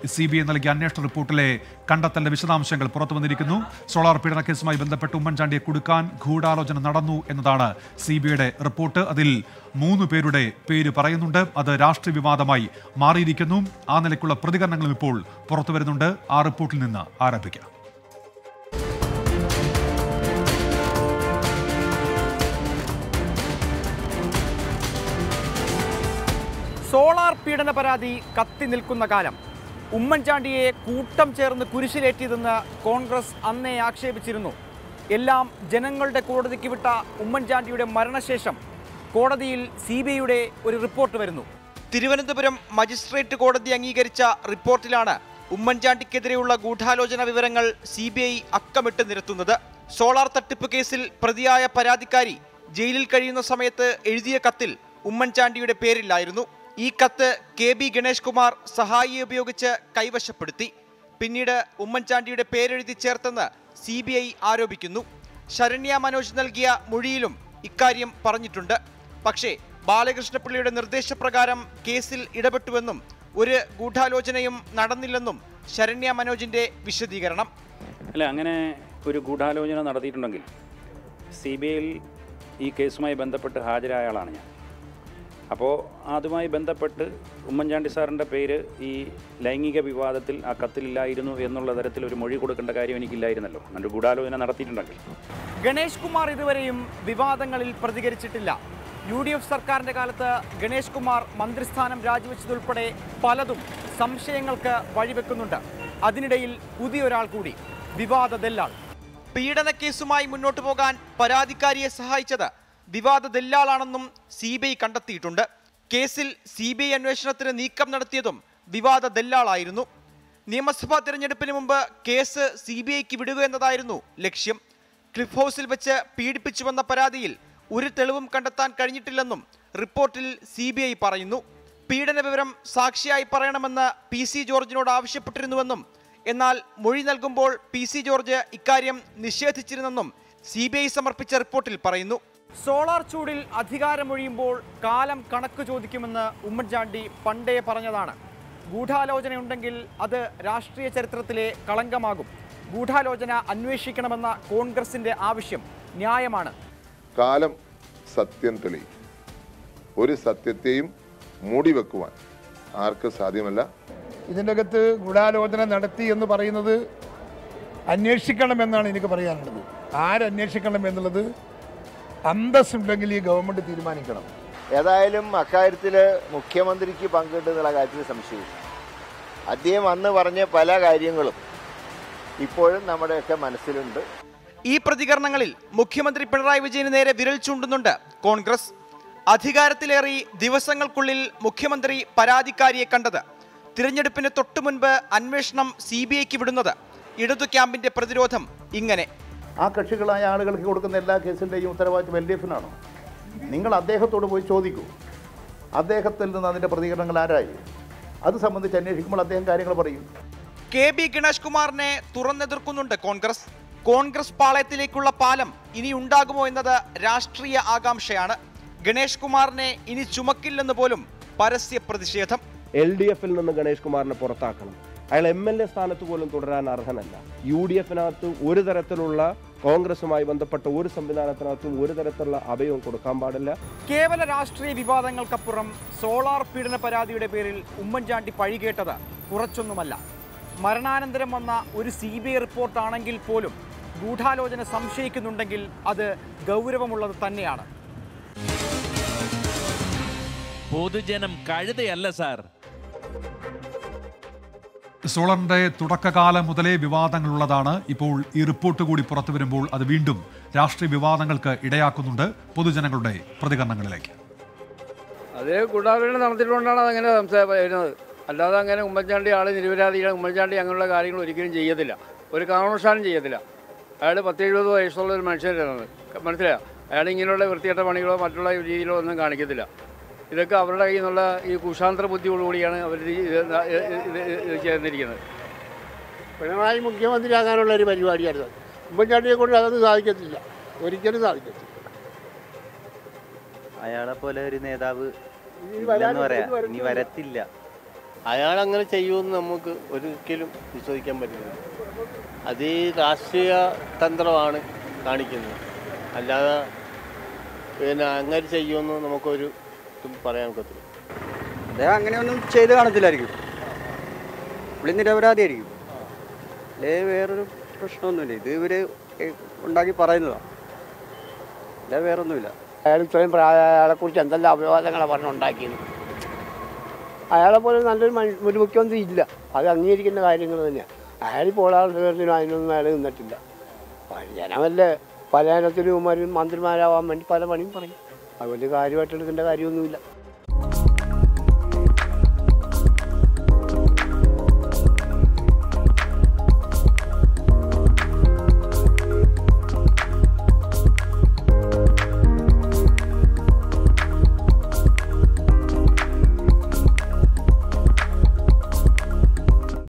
C B I നൽകിയ അന്വേഷണ റിപ്പോർട്ടിലെ കണ്ടെത്തലിന്റെ വിശദാംശങ്ങൾ പുറത്തു വന്നിരിക്കുന്നു സോളാർ പീഡന കേസുമായി ബന്ധപ്പെട്ട് ഉമ്മൻചാണ്ടിയെ കുടുക്കാൻ ഗൂഢാലോചന നടന്നു എന്നതാണ് സി ബി ഐയുടെ റിപ്പോർട്ട് അതിൽ മൂന്ന് പേരുടെ പേര് പറയുന്നുണ്ട് അത് രാഷ്ട്രീയ വിവാദമായി മാറിയിരിക്കുന്നു ആ നിലയ്ക്കുള്ള പ്രതികരണങ്ങളും ഇപ്പോൾ പുറത്തു വരുന്നുണ്ട് ആ റിപ്പോർട്ടിൽ നിന്ന് ആരംഭിക്കാം സോളാർ പീഡന പരാതി കത്തി നിൽക്കുന്ന കാലം ഉമ്മൻചാണ്ടിയെ കൂട്ടം ചേർന്ന് കുരിശിലേറ്റിയതെന്ന് കോൺഗ്രസ് അന്നേ ആക്ഷേപിച്ചിരുന്നു എല്ലാം ജനങ്ങളുടെ കോടതിക്ക് വിട്ട ഉമ്മൻചാണ്ടിയുടെ മരണശേഷം കോടതിയിൽ സി ബി ഐയുടെ ഒരു റിപ്പോർട്ട് വരുന്നു തിരുവനന്തപുരം മജിസ്ട്രേറ്റ് കോടതി അംഗീകരിച്ച റിപ്പോർട്ടിലാണ് ഉമ്മൻചാണ്ടിക്കെതിരെയുള്ള ഗൂഢാലോചന വിവരങ്ങൾ സി ബി ഐ അക്കമിട്ട് നിരത്തുന്നത് സോളാർ തട്ടിപ്പ് കേസിൽ പ്രതിയായ പരാതിക്കാരി ജയിലിൽ കഴിയുന്ന സമയത്ത് എഴുതിയ കത്തിൽ ഉമ്മൻചാണ്ടിയുടെ പേരില്ലായിരുന്നു ഈ കത്ത് കെ ബി ഗണേഷ് കുമാർ സഹായിയെ ഉപയോഗിച്ച് കൈവശപ്പെടുത്തി പിന്നീട് ഉമ്മൻചാണ്ടിയുടെ പേരെഴുതി ചേർത്തെന്ന് സി ബി ഐ ആരോപിക്കുന്നു ശരണ്യ മനോജ് നൽകിയ മൊഴിയിലും ഇക്കാര്യം പറഞ്ഞിട്ടുണ്ട് പക്ഷേ ബാലകൃഷ്ണപിള്ളയുടെ നിർദ്ദേശപ്രകാരം കേസിൽ ഇടപെട്ടുവെന്നും ഒരു ഗൂഢാലോചനയും നടന്നില്ലെന്നും ശരണ്യ മനോജിന്റെ വിശദീകരണം അല്ല അങ്ങനെ ഒരു ഗൂഢാലോചന നടത്തിയിട്ടുണ്ടെങ്കിൽ സി ബി ഐയിൽ ഈ കേസുമായി ബന്ധപ്പെട്ട് ഹാജരായ ആളാണ് ഞാൻ അപ്പോൾ അതുമായി ബന്ധപ്പെട്ട് ഉമ്മൻചാണ്ടി സാറിൻ്റെ പേര് ഈ ലൈംഗിക വിവാദത്തിൽ ആ കത്തിലില്ലായിരുന്നു എന്നുള്ള തരത്തിൽ ഒരു മൊഴി കൊടുക്കേണ്ട കാര്യം എനിക്കില്ലായിരുന്നല്ലോ അങ്ങനെ ഒരു ഗൂഢാലോചന നടത്തിയിട്ടുണ്ടെങ്കിൽ ഗണേഷ് കുമാർ ഇതുവരെയും വിവാദങ്ങളിൽ പ്രതികരിച്ചിട്ടില്ല യു ഡി എഫ് സർക്കാരിന്റെ കാലത്ത് ഗണേഷ് കുമാർ മന്ത്രിസ്ഥാനം രാജിവെച്ചതുൾപ്പെടെ പലതും സംശയങ്ങൾക്ക് വഴിവെക്കുന്നുണ്ട് അതിനിടയിൽ പുതിയൊരാൾ കൂടി വിവാദ ദല്ലാൾ പീഡന കേസുമായി മുന്നോട്ടു പോകാൻ പരാതിക്കാരിയെ സഹായിച്ചത് വിവാദ ദല്ലാളാണെന്നും സി ബി ഐ കണ്ടെത്തിയിട്ടുണ്ട് കേസിൽ സി ബി ഐ അന്വേഷണത്തിന് നീക്കം നടത്തിയതും വിവാദ ദല്ലാളായിരുന്നു നിയമസഭാ തിരഞ്ഞെടുപ്പിന് മുമ്പ് കേസ് സി ബി ഐക്ക് വിടുക എന്നതായിരുന്നു ലക്ഷ്യം ക്ലിഫ് ഹൗസിൽ വെച്ച് പീഡിപ്പിച്ചുവെന്ന പരാതിയിൽ ഒരു തെളിവും കണ്ടെത്താൻ കഴിഞ്ഞിട്ടില്ലെന്നും റിപ്പോർട്ടിൽ സി ബി ഐ പറയുന്നു പീഡന വിവരം സാക്ഷിയായി പറയണമെന്ന് പി സി ജോർജിനോട് ആവശ്യപ്പെട്ടിരുന്നുവെന്നും എന്നാൽ മൊഴി നൽകുമ്പോൾ പി സി ജോർജ് ഇക്കാര്യം നിഷേധിച്ചിരുന്നെന്നും സി ബി ഐ സമർപ്പിച്ച റിപ്പോർട്ടിൽ പറയുന്നു സോളാർ ചൂടിൽ അധികാരമൊഴിയുമ്പോൾ കാലം കണക്ക് ചോദിക്കുമെന്ന് ഉമ്മൻചാണ്ടി പണ്ടേ പറഞ്ഞതാണ് ഗൂഢാലോചനയുണ്ടെങ്കിൽ അത് രാഷ്ട്രീയ ചരിത്രത്തിലെ കളങ്കമാകും ഗൂഢാലോചന അന്വേഷിക്കണമെന്ന കോൺഗ്രസിന്റെ ആവശ്യം ന്യായമാണ് കാലം സത്യം തെളിയും ഒരു സത്യത്തെയും മൂടിവെക്കുവാൻ ആർക്കും സാധ്യമല്ല ഇതിൻ്റെ അകത്ത് ഗൂഢാലോചന നടത്തി എന്ന് പറയുന്നത് അന്വേഷിക്കണമെന്നാണ് എനിക്ക് പറയാനുള്ളത് ആരന്വേഷിക്കണം എന്നുള്ളത് അന്തസ്സുണ്ടെങ്കിൽ ഈ ഗവൺമെൻറ് തീരുമാനിക്കണം ഏതായാലും അക്കാര്യത്തിൽ മുഖ്യമന്ത്രിക്ക് പങ്കിട്ടെന്നുള്ള കാര്യത്തിൽ സംശയമില്ല അദ്ദേഹം അന്ന് പറഞ്ഞ പല കാര്യങ്ങളും ഇപ്പോഴും നമ്മുടെയൊക്കെ മനസ്സിലുണ്ട് ഈ പ്രതികരണങ്ങളിൽ മുഖ്യമന്ത്രി പിണറായി വിജയന് നേരെ വിരൽ ചൂണ്ടുന്നുണ്ട് കോൺഗ്രസ് അധികാരത്തിലേറി ദിവസങ്ങൾക്കുള്ളിൽ മുഖ്യമന്ത്രി പരാതിക്കാരിയെ കണ്ടത് തിരഞ്ഞെടുപ്പിന് തൊട്ടു മുൻപ് അന്വേഷണം സി ബി ഐക്ക് വിടുന്നത് ഇടതു ക്യാമ്പിന്റെ പ്രതിരോധം ഇങ്ങനെ ആ കക്ഷികളായ ആളുകൾക്ക് കൊടുക്കുന്ന എല്ലാ കേസിൻ്റെയും ഉത്തരവാദിത്വം എൽ ഡി എഫിനാണോ നിങ്ങൾ അദ്ദേഹത്തോട് പോയി ചോദിക്കൂ അദ്ദേഹത്തിൽ നിന്ന് അതിൻ്റെ പ്രതികരണങ്ങൾ ആരായി അത് സംബന്ധിച്ച് അന്വേഷിക്കുമ്പോൾ അദ്ദേഹം കാര്യങ്ങൾ പറയും കെ ബി ഗണേഷ് കുമാറിനെ തുറന്നെതിർക്കുന്നുണ്ട് കോൺഗ്രസ് കോൺഗ്രസ് പാളയത്തിലേക്കുള്ള പാലം ഇനി ഉണ്ടാകുമോ എന്നത് രാഷ്ട്രീയ ആകാംക്ഷയാണ് ഗണേഷ് കുമാറിനെ ഇനി ചുമക്കില്ലെന്ന് പോലും പരസ്യ പ്രതിഷേധം എൽ ഡി എഫിൽ നിന്ന് ഗണേഷ് കുമാറിനെ പുറത്താക്കണം അയാൾ എം എൽ എ സ്ഥാനത്ത് പോലും തുടരാൻ അർഹനല്ല യു ഡി എഫിനകത്ത് ഒരു തരത്തിലുള്ള കോൺഗ്രസുമായി ബന്ധപ്പെട്ട ഒരു സംവിധാനത്തിനകത്തും ഒരു തരത്തിലുള്ള അഭയവും കൊടുക്കാൻ പാടില്ല കേവല രാഷ്ട്രീയ വിവാദങ്ങൾക്കപ്പുറം സോളാർ പീഡന പരാതിയുടെ പേരിൽ ഉമ്മൻചാണ്ടി പഴികേട്ടത് കുറച്ചൊന്നുമല്ല മരണാനന്തരം വന്ന ഒരു സി ബി ഐ റിപ്പോർട്ടാണെങ്കിൽ പോലും ഗൂഢാലോചന സംശയിക്കുന്നുണ്ടെങ്കിൽ അത് ഗൗരവമുള്ളത് തന്നെയാണ് പൊതുജനം കഴുതയല്ല സാർ സോളറിന്റെ തുടക്കകാലം മുതലേ വിവാദങ്ങളുള്ളതാണ് ഇപ്പോൾ ഈ റിപ്പോർട്ട് കൂടി പുറത്തു വരുമ്പോൾ അത് വീണ്ടും രാഷ്ട്രീയ വിവാദങ്ങൾക്ക് ഇടയാക്കുന്നുണ്ട് പൊതുജനങ്ങളുടെ പ്രതികരണങ്ങളിലേക്ക് അത് ഗൂഢാലോചന നടത്തിയിട്ടുകൊണ്ടാണ് അതങ്ങനെ സംസാരം വരുന്നത് അല്ലാതെ അങ്ങനെ ഉമ്മൻചാണ്ടി ആൾ നിരപരാധിയാണ് ഉമ്മൻചാണ്ടി അങ്ങനെയുള്ള കാര്യങ്ങൾ ഒരിക്കലും ചെയ്യത്തില്ല ഒരു കാരണവശാലും ചെയ്യത്തില്ല അയാൾ പത്ത് എഴുപത് വയസ്സുള്ള ഒരു മനുഷ്യനാണ് മനസ്സിലായോ അയാൾ ഇങ്ങനെയുള്ള വൃത്തികെട്ട പണികളോ മറ്റുള്ള രീതിയിലോ ഒന്നും കാണിക്കത്തില്ല ഇതൊക്കെ അവരുടെ കയ്യിൽ നിന്നുള്ള ഈ കുശാന്ത്ര ബുദ്ധിയോടുകൂടിയാണ് അവർ ഇത് ഇത് ഇത് ഇത് ചേർന്നിരിക്കുന്നത് പിണറായി മുഖ്യമന്ത്രിയാകാനുള്ള ഒരു പരിപാടിയായിരുന്നു ഉമ്മൻചാണ്ടിയെ കൊണ്ട് അതൊന്നും സാധിക്കത്തില്ല ഒരിക്കലും സാധിക്കത്തില്ല അയാളെ പോലെ ഒരു നേതാവ് ഇനി വരാൻ ഇല്ലെന്ന് പറയാം ഇനി ഇനി വരത്തില്ല അയാൾ അങ്ങനെ ചെയ്യുമെന്ന് നമുക്ക് ഒരിക്കലും വിശ്വസിക്കാൻ പറ്റില്ല അത് ഈ രാഷ്ട്രീയ തന്ത്രമാണ് കാണിക്കുന്നത് അല്ലാതെ പിന്നെ അങ്ങനെ ചെയ്യുമെന്ന് നമുക്കൊരു ഇതും പറയാൻ ഒക്കത്തില്ല അദ്ദേഹം അങ്ങനെയൊന്നും ചെയ്ത് കാണത്തില്ലായിരിക്കും പുള്ളി നിരപരാധിയായിരിക്കും അല്ലേ വേറൊരു പ്രശ്നമൊന്നുമില്ല ഇത് ഇവര് ഉണ്ടാക്കി പറയുന്നതാണ് അല്ല വേറൊന്നുമില്ല അയാൾ ഇത്രയും പ്രായ അയാളെ കുറിച്ച് എന്തെല്ലാം അഭിവാദങ്ങളാണ് പറഞ്ഞുണ്ടാക്കിയത് അയാളെ പോലെ നല്ലൊരു മനു- ഒരു മുഖ്യമന്ത്രി ഇല്ല അത് അംഗീകരിക്കുന്ന കാര്യങ്ങൾ തന്നെയാണ് അയാൾ ഇപ്പോൾ ആളുകളിലും അതിനൊന്നും അയാൾ നിന്നിട്ടില്ല ജനമല്ലേ പല ഇനത്തിലും മന്ത്രിമാരാവാൻ വേണ്ടി പല പണിയും പറയും അത് വലിയ കാര്യമായിട്ട് എടുക്കേണ്ട കാര്യമൊന്നുമില്ല